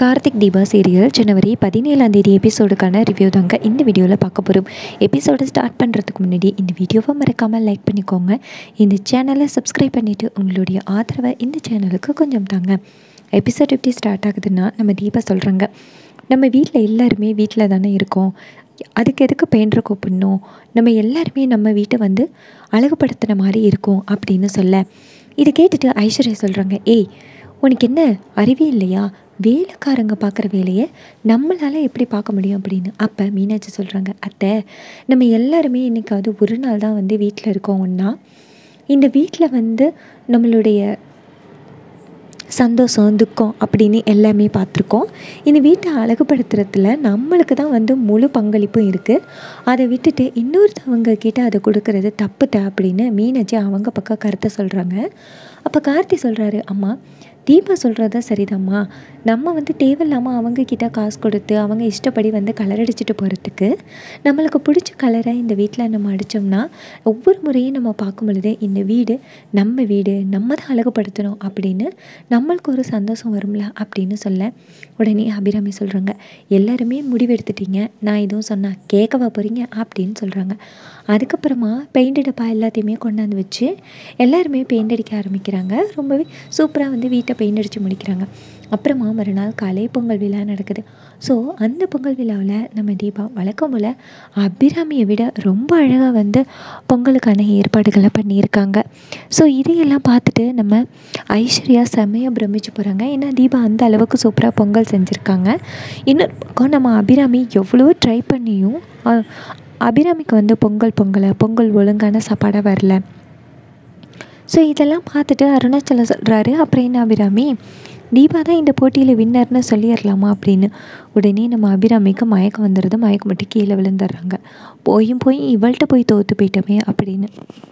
Karthik Deepa serial ஜனவரி பதினேழாம் தேதி எபிசோடுக்கான review தாங்க இந்த வீடியோவில் பார்க்க போகிறோம் எபிசோடை ஸ்டார்ட் பண்ணுறதுக்கு முன்னாடி இந்த வீடியோவை மறக்காமல் லைக் பண்ணிக்கோங்க இந்த சேனலை சப்ஸ்கிரைப் பண்ணிவிட்டு உங்களுடைய ஆதரவை இந்த சேனலுக்கு கொஞ்சம் தாங்க எபிசோட் எப்படி ஸ்டார்ட் ஆகுதுன்னா நம்ம தீபா சொல்கிறாங்க நம்ம வீட்டில் எல்லாருமே வீட்டில் தானே இருக்கோம் அதுக்கு எதுக்கு பெயிண்டரை கூப்பிடணும் நம்ம எல்லாருமே நம்ம வீட்டை வந்து அழகுபடுத்துகிற மாதிரி இருக்கும் அப்படின்னு சொல்ல இதை கேட்டுட்டு ஐஸ்வர்யா சொல்கிறாங்க ஏய் உனக்கு என்ன அறிவே இல்லையா வேலைக்காரங்க பார்க்குற வேலையை நம்மளால் எப்படி பார்க்க முடியும் அப்படின்னு அப்போ மீனாட்சி சொல்கிறாங்க அத்தை நம்ம எல்லாருமே இன்றைக்காவது ஒரு நாள் தான் வந்து வீட்டில் இருக்கோம்னா இந்த வீட்டில் வந்து நம்மளுடைய சந்தோஷம் துக்கம் அப்படின்னு எல்லாமே பார்த்துருக்கோம் இந்த வீட்டை அழகுபடுத்துறதுல நம்மளுக்கு தான் வந்து முழு பங்களிப்பும் இருக்குது அதை விட்டுட்டு இன்னொருத்தவங்க கிட்ட அதை கொடுக்கறது தப்புத்த அப்படின்னு மீனாட்சி அவங்க பக்கம் கருத்தை சொல்கிறாங்க அப்போ கார்த்தி சொல்கிறாரு அம்மா தீபா சொல்கிறது சரிதாம்மா நம்ம வந்து தேவையில்லாமல் அவங்கக்கிட்ட காசு கொடுத்து அவங்க இஷ்டப்படி வந்து கலர் அடிச்சுட்டு போகிறதுக்கு நம்மளுக்கு பிடிச்ச கலரை இந்த வீட்டில் நம்ம அடித்தோம்னா ஒவ்வொரு முறையும் நம்ம பார்க்கும் பொழுது இந்த வீடு நம்ம வீடு நம்ம தான் அழகுபடுத்தணும் அப்படின்னு நம்மளுக்கு ஒரு சந்தோஷம் வரும்ல அப்படின்னு சொல்ல உடனே அபிராமி சொல்கிறாங்க எல்லாருமே முடிவெடுத்துட்டீங்க நான் எதுவும் சொன்னால் கேட்கவா போகிறீங்க அப்படின்னு சொல்கிறாங்க அதுக்கப்புறமா பெயிண்ட் டப்பா எல்லாத்தையுமே கொண்டாந்து வச்சு எல்லாருமே பெயிண்ட் அடிக்க ஆரம்பிக்கிறாங்க ரொம்பவே சூப்பராக வந்து வீட்டை பெயிண்ட் அடித்து முடிக்கிறாங்க அப்புறமா மறுநாள் காலை பொங்கல் விழா நடக்குது ஸோ அந்த பொங்கல் விழாவில் நம்ம தீபா வழக்கம் போல் அபிராமியை விட ரொம்ப அழகாக வந்து பொங்கலுக்கான ஏற்பாடுகளை பண்ணியிருக்காங்க ஸோ இதையெல்லாம் பார்த்துட்டு நம்ம ஐஸ்வர்யா செம்மையாக பிரமிச்சு போகிறாங்க ஏன்னா தீபா அந்த அளவுக்கு சூப்பராக பொங்கல் செஞ்சுருக்காங்க இன்னொரு பக்கம் நம்ம அபிராமி எவ்வளோ ட்ரை பண்ணியும் அ- அபிராமிக்கு வந்து பொங்கல் பொங்கலை பொங்கல் ஒழுங்கான சாப்பாடாக வரல ஸோ இதெல்லாம் பார்த்துட்டு அருணாச்சலம் சொல்கிறாரு அப்புறம் என்ன அபிராமி தீபா தான் இந்த போட்டியில் வின்னர்னு சொல்லிடலாமா அப்படின்னு உடனே நம்ம அபிராமிக்கு மயக்கம் வந்துடுது மயக்கம் மட்டும் கீழே விழுந்துடுறாங்க போயும் போய் இவள்கிட்ட போய் தோற்று போயிட்டோமே அப்படின்னு